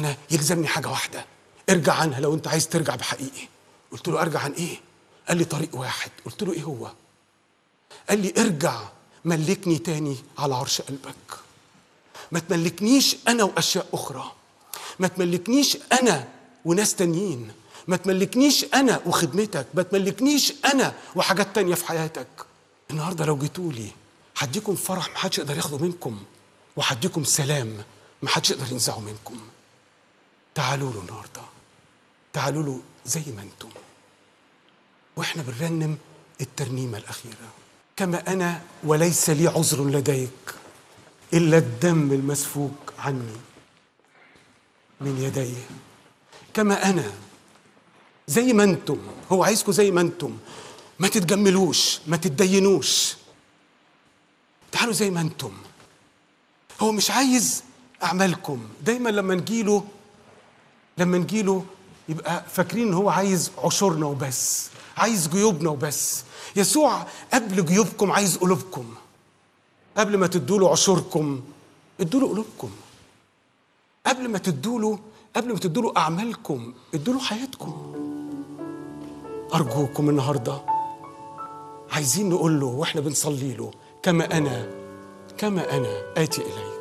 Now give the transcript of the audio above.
انا يلزمني حاجه واحده ارجع عنها لو انت عايز ترجع بحقيقي قلت له ارجع عن ايه قال لي طريق واحد قلت له ايه هو قال لي ارجع ملكني تاني على عرش قلبك ما تملكنيش انا واشياء اخرى ما تملكنيش انا وناس تانيين ما تملكنيش انا وخدمتك ما تملكنيش انا وحاجات تانية في حياتك النهارده لو جيتولي هديكم فرح ما حدش يقدر ياخده منكم وهديكم سلام ما حدش يقدر ينزعه منكم تعالوا له النهارده تعالوا له زي ما انتم واحنا بنرنم الترنيمه الاخيره كما انا وليس لي عذر لديك الا الدم المسفوك عني من يديه كما انا زي ما انتم هو عايزكم زي ما انتم ما تتجملوش ما تتدينوش تعالوا زي ما انتم هو مش عايز اعمالكم دايما لما نجيله لما نجيله يبقى فاكرين ان هو عايز عشورنا وبس عايز جيوبنا وبس يسوع قبل جيوبكم عايز قلوبكم قبل ما تدوا له عشوركم ادوا له قلوبكم قبل ما تدوا له قبل ما تدوا له اعمالكم ادوا له حياتكم ارجوكم النهارده عايزين نقول له واحنا بنصلي له كما انا كما انا اتي اليك